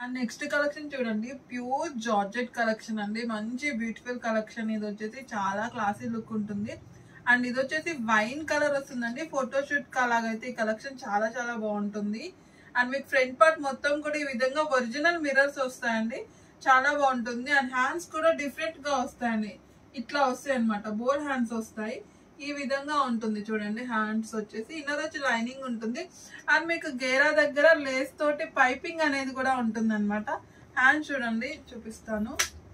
and next collection చూడండి pure georgette collection అండి మంచి బ్యూటిఫుల్ కలెక్షన్ ఇది వచ్చేసి చాలా క్లాసీ లుక్ ఉంటుంది అండ్ ఇది వచ్చేసి వైన్ కలర్ వస్తుందండి ఫోటోషూట్ కి అలాగైతే ఈ కలెక్షన్ చాలా చాలా బాగుంటుంది అండ్ మీకు ఫ్రంట్ పార్ట్ మొత్తం కూడా ఈ విధంగా ఒరిజినల్ మిరర్స్ వస్తాయండి చాలా బాగుంటుంది అండ్ హ్యాండ్స్ కూడా డిఫరెంట్ గా వస్తాయండి ఇట్లా వస్తాయి అనమాట బోర్ హ్యాండ్స్ వస్తాయి ఈ విధంగా ఉంటుంది చూడండి హ్యాండ్స్ వచ్చేసి ఇన్నర్ వచ్చి లైనింగ్ ఉంటుంది అండ్ మీకు గేరా దగ్గర లేస్ తోటి పైపింగ్ అనేది కూడా ఉంటుంది అనమాట హ్యాండ్ చూడండి చూపిస్తాను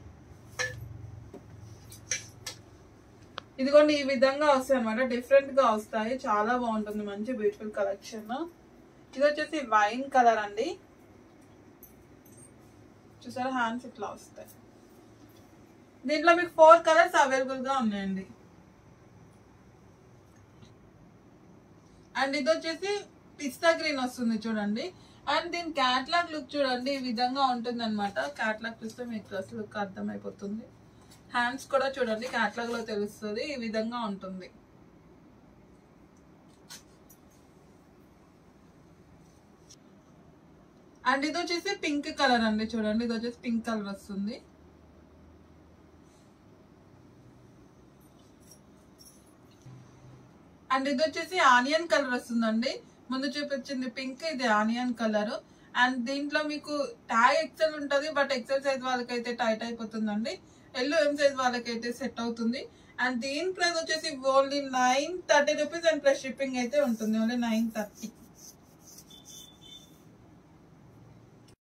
ఇదిగోండి ఈ విధంగా వస్తాయి అనమాట డిఫరెంట్ గా వస్తాయి చాలా బాగుంటుంది మంచి బ్యూటిఫుల్ కలెక్షన్ ఇది వచ్చేసి వైన్ కలర్ అండి చూసారా హ్యాండ్స్ ఇట్లా వస్తాయి దీంట్లో మీకు ఫోర్ కలర్స్ అవైలబుల్ గా ఉన్నాయండి అండ్ ఇది వచ్చేసి పిస్తా గ్రీన్ వస్తుంది చూడండి అండ్ దీని క్యాట్లాగ్ లుక్ చూడండి ఈ విధంగా ఉంటుంది అనమాట క్యాట్లాగ్ చూస్తే మీకు అసలు లుక్ అర్థమైపోతుంది హ్యాండ్స్ కూడా చూడండి క్యాట్లాగ్ లో తెలుస్తుంది ఈ విధంగా ఉంటుంది అండ్ ఇది వచ్చేసి పింక్ కలర్ అండి చూడండి ఇది వచ్చేసి పింక్ కలర్ వస్తుంది అండ్ ఇది వచ్చేసి ఆనియన్ కలర్ వస్తుందండి ముందు చూపించింది పింక్ ఇది ఆనియన్ కలర్ అండ్ దీంట్లో మీకు ట్యాగ్ ఎక్సెల్ ఉంటుంది బట్ ఎక్సెల్ సైజ్ వాళ్ళకైతే టైట్ అయిపోతుందండి ఎల్లో ఎం సైజ్ వాళ్ళకైతే సెట్ అవుతుంది అండ్ దీని ప్రైస్ వచ్చేసి only nine thirty rupees and plus shipping అయితే ఉంటుంది ఓన్లీ నైన్ థర్టీ